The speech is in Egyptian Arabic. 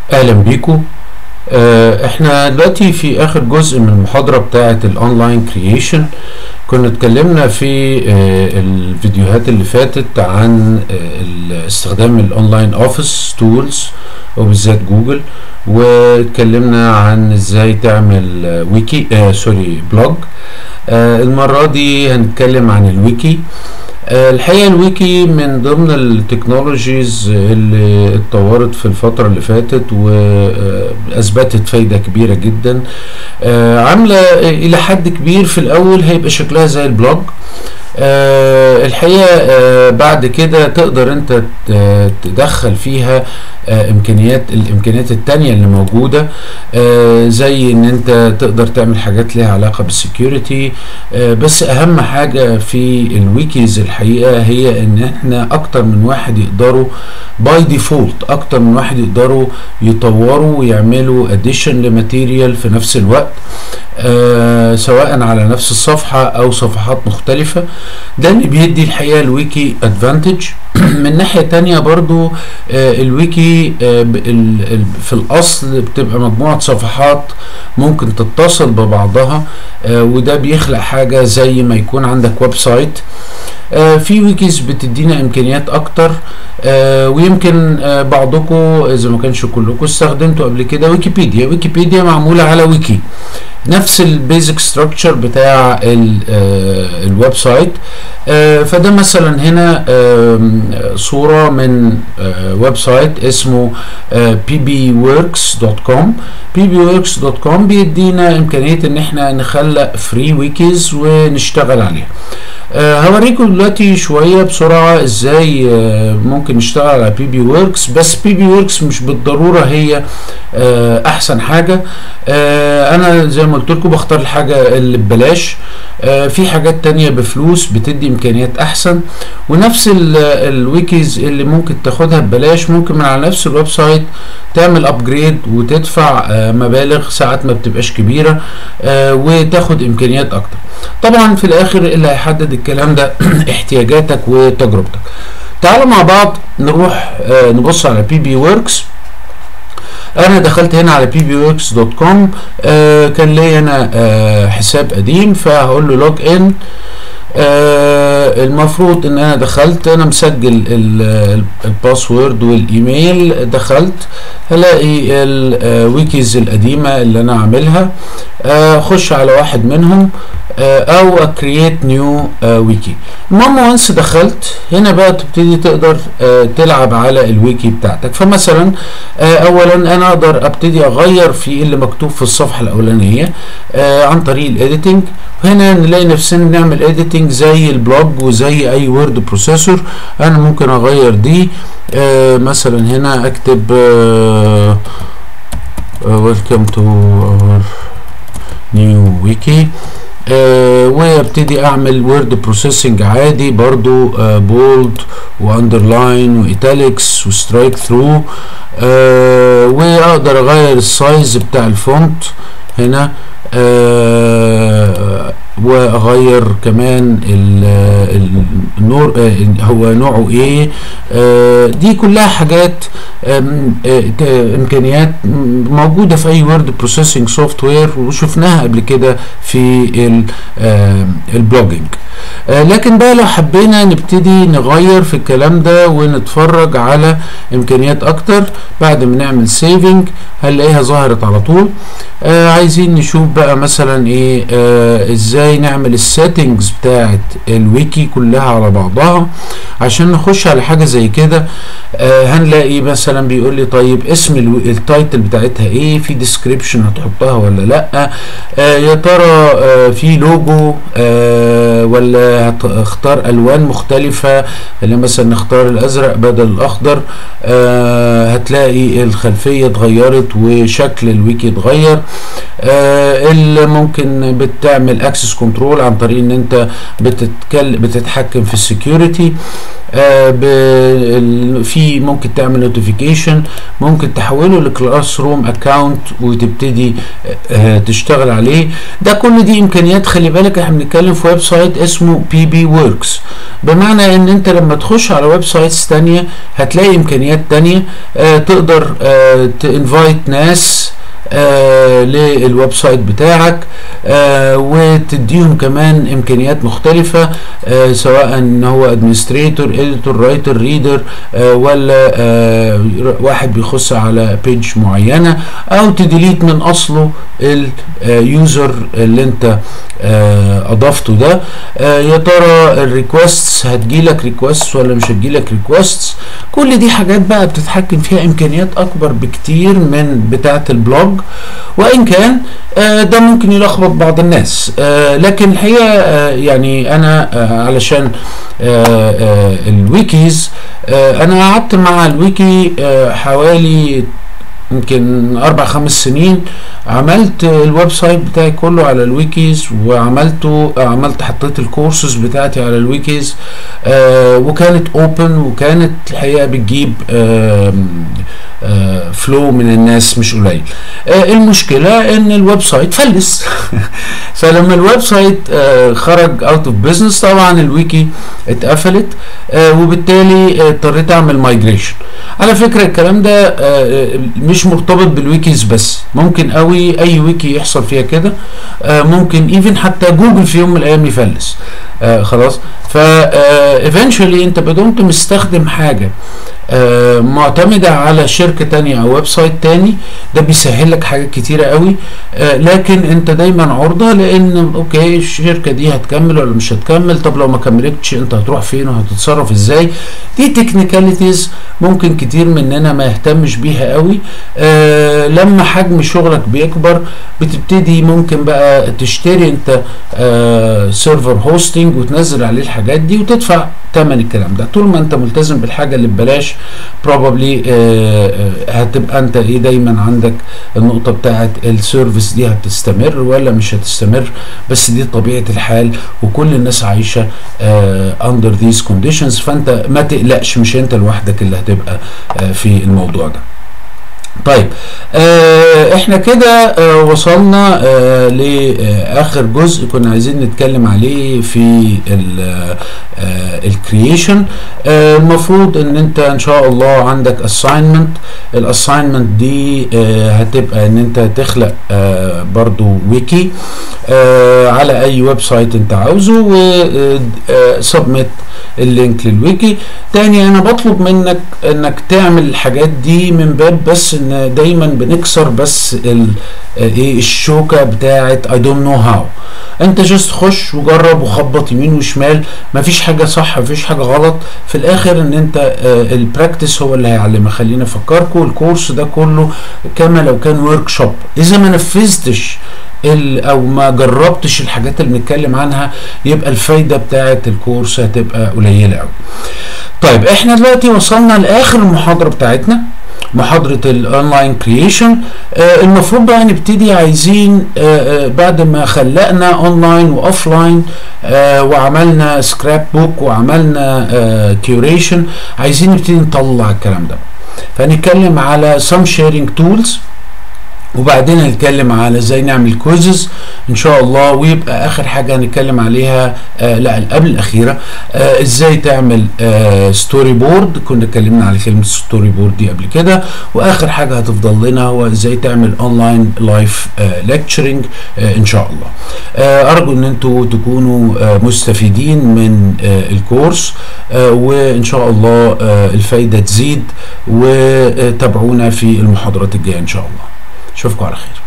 اهلا بيكم آه، احنا دلوقتي في اخر جزء من المحاضرة بتاعة الاونلاين كرييشن كنا اتكلمنا في آه، الفيديوهات اللي فاتت عن آه، استخدام الاونلاين اوفيس تولز وبالذات جوجل واتكلمنا عن ازاي تعمل آه، ويكي آه سوري بلوج آه المرة دي هنتكلم عن الويكي آه، الحقيقة الويكي من ضمن التكنولوجيز اللي اتطورت في الفترة اللي فاتت وأثبتت فايدة كبيرة جدا آه، عاملة إلى حد كبير في الأول هيبقى شكلها زي البلوج آه، الحقيقة آه، بعد كده تقدر انت ت- تدخل فيها آه، امكانيات الامكانيات التانية اللي موجودة آه، زي ان انت تقدر تعمل حاجات ليها علاقة بالسكيورتي آه، بس اهم حاجة في الويكيز الحقيقة هي ان احنا اكتر من واحد يقدروا باي ديفولت اكتر من واحد يقدروا يطوروا ويعملوا اديشن لماتيريال في نفس الوقت آه سواء على نفس الصفحة او صفحات مختلفة ده اللي بيدي الحقيقة الويكي ادفانتج من ناحية تانية برضو آه الويكي آه ب- ال- ال- في الاصل بتبقى مجموعة صفحات ممكن تتصل ببعضها آه وده بيخلق حاجة زي ما يكون عندك ويب سايت آه، في ويكيز بتدينا امكانيات اكتر آه، ويمكن آه، بعضكم اذا ما كانش كلكم استخدمتوا قبل كده ويكيبيديا ويكيبيديا معموله على ويكي نفس البيزك ستراكشر بتاع ال- آه، الويب سايت آه، فده مثلا هنا آم، صوره من آه، ويب سايت اسمه ppworks.com ppworks.com بيدينا امكانيه ان احنا نخلق فري ويكيز ونشتغل عليها آه، هوريكم دلوقتي شويه بسرعه ازاي آه، ممكن نشتغل على بي بي وركس بس بي بي وركس مش بالضروره هي آه، احسن حاجه آه، انا زي ما قلت لكم بختار الحاجه اللي ببلاش آه، في حاجات تانية بفلوس بتدي امكانيات احسن ونفس ال- الويكيز اللي ممكن تاخدها ببلاش ممكن من على نفس الويب سايت تعمل ابجريد وتدفع آه، مبالغ ساعات ما بتبقاش كبيره آه، وتاخد امكانيات اكتر طبعا في الاخر اللي هيحدد الكلام ده احتياجاتك وتجربتك تعالوا مع بعض نروح آه، نبص على بي بي وركس انا دخلت هنا على ppworks.com آه كان ليا انا آه حساب قديم فهقول له لوج ان آه المفروض ان انا دخلت انا مسجل ال- ال- الباسورد والايميل دخلت هلاقي الويكيز القديمه اللي انا عاملها آه، اخش على واحد منهم آه، او اكرييت نيو ويكي المهم وانس دخلت هنا بقى تبتدي تقدر آه، تلعب على الويكي بتاعتك فمثلا آه، اولا انا اقدر ابتدي اغير في اللي مكتوب في الصفحه الاولانيه آه، عن طريق الايديتنج هنا نلاقي نفسنا نعمل ايديتنج زي البلوج وزي اي وورد بروسيسور انا ممكن اغير دي آه، مثلا هنا اكتب ويلكم تو اور نيو ويكي آه وابتدي اعمل وورد بروسيسنج عادي برضو آه بولد واندرلاين وايتاليكس وسترايك ثرو آه واقدر اغير السايز بتاع الفونت هنا آه واغير كمان ال- ال- النور آه هو نوعه ايه آه دي كلها حاجات آم، آه، ت- امكانيات م- موجوده في اي وورد بروسيسنج سوفت وير وشفناها قبل كده في ال- آم، البلوجينج آه، لكن بقى لو حبينا نبتدي نغير في الكلام ده ونتفرج على امكانيات اكتر بعد ما نعمل سيفنج هنلاقيها ظهرت على طول آه عايزين نشوف بقى مثلا ايه آه ازاي نعمل السيتنجز بتاعت الويكي كلها على بعضها عشان نخش على حاجه زي كده آه هنلاقي مثلا بيقول لي طيب اسم الو- التايتل بتاعتها ايه في ديسكريبشن هتحطها ولا لا آه يا ترى آه في لوجو آه ولا هتختار الوان مختلفه اللي مثلا نختار الازرق بدل الاخضر آه هتلاقي الخلفيه اتغيرت وشكل الويكي اتغير آه اللي ممكن بتعمل اكسس كنترول عن طريق ان انت بتتكلم بتتحكم في السكيورتي آه في ممكن تعمل نوتيفيكيشن ممكن تحوله لكلاس روم اكونت وتبتدي آه تشتغل عليه ده كل دي امكانيات خلي بالك احنا بنتكلم في ويب سايت اسمه بي بي وركس بمعنى ان انت لما تخش على ويب سايتس تانية هتلاقي امكانيات تانية آه تقدر آه تنفايت ناس آه للويب سايت بتاعك آه وتديهم كمان امكانيات مختلفة آه سواء ان هو ادمنستريتور اديتور رايتر ريدر ولا آه واحد بيخص على بيج معينة او تديليت من اصله اليوزر اللي انت آه اضفته ده آه يا ترى الريكوستس هتجيلك ريكوستس ولا مش هتجيلك ريكوستس كل دي حاجات بقى بتتحكم فيها امكانيات اكبر بكتير من بتاعه البلوج وان كان آه ده ممكن يلخبط بعض الناس آه لكن الحقيقه آه يعني انا آه علشان آه آه الويكيز آه انا قعدت مع الويكي آه حوالي يمكن اربع خمس سنين عملت الويب سايت بتاعي كله على الويكيز وعملته عملت حطيت الكورسز بتاعتي على الويكيز آه وكانت اوبن وكانت الحقيقه بتجيب آه آه فلو من الناس مش قليل آه المشكله ان الويب سايت فلس فلما الويب سايت آه خرج اوت اوف بزنس طبعا الويكي اتقفلت آه وبالتالي اضطريت اعمل مايجريشن على فكره الكلام ده آه مش مرتبط بالويكيز بس ممكن قوي اي ويكي يحصل فيها كده آه ممكن ايفن حتى جوجل في يوم من الايام يفلس آه خلاص ف ايفينشولي انت بدون مستخدم حاجه آه معتمدة على شركة تانية او ويب سايت تاني ده بيسهل لك حاجات كتيرة قوي آه لكن انت دايما عرضة لان اوكي الشركة دي هتكمل ولا مش هتكمل طب لو ما كملتش انت هتروح فين وهتتصرف ازاي دي تكنيكاليتيز ممكن كتير مننا ما يهتمش بيها قوي آه لما حجم شغلك بيكبر بتبتدي ممكن بقى تشتري انت آه سيرفر هوستنج وتنزل عليه الحاجات دي وتدفع ثمن الكلام ده طول ما انت ملتزم بالحاجة اللي ببلاش بروبابلي هتبقى انت ايه دايما عندك النقطه بتاعت السيرفيس دي هتستمر ولا مش هتستمر بس دي طبيعه الحال وكل الناس عايشه اندر ذيس كونديشنز فانت ما تقلقش مش انت لوحدك اللي هتبقى آه في الموضوع ده طيب آه احنا كده آه وصلنا آه لاخر جزء كنا عايزين نتكلم عليه في الكرييشن آه المفروض ان انت ان شاء الله عندك اساينمنت الاساينمنت دي آه هتبقى ان انت تخلق آه برضو ويكي آه على اي ويب سايت انت عاوزه وسبميت اللينك للويكي تاني انا بطلب منك انك تعمل الحاجات دي من باب بس ان دايما بنكسر بس ايه الشوكه بتاعت اي دونت نو هاو انت جست خش وجرب وخبط يمين وشمال مفيش حاجه صح مفيش حاجه غلط في الاخر ان انت آه البراكتس هو اللي هيعلمك خلينا افكركم الكورس ده كله كما لو كان ورك شوب اذا ما نفذتش او ما جربتش الحاجات اللي بنتكلم عنها يبقى الفايده بتاعه الكورس هتبقى قليله قوي طيب احنا دلوقتي وصلنا لاخر المحاضره بتاعتنا محاضرة الاونلاين كرييشن آه المفروض بقى نبتدي عايزين آه آه بعد ما خلقنا اونلاين واوفلاين آه وعملنا سكراب بوك وعملنا آه كيوريشن عايزين نبتدي نطلع الكلام ده فهنتكلم على some sharing tools وبعدين هنتكلم على ازاي نعمل كويزز ان شاء الله ويبقى اخر حاجه هنتكلم عليها آه لا قبل الاخيره آه ازاي تعمل آه ستوري بورد كنا اتكلمنا على كلمه ستوري بورد دي قبل كده واخر حاجه هتفضل لنا هو ازاي تعمل اونلاين لايف ليكتشرنج ان شاء الله آه ارجو ان انتوا تكونوا آه مستفيدين من آه الكورس آه وان شاء الله آه الفايده تزيد وتابعونا في المحاضرات الجايه ان شاء الله اشوفكم على خير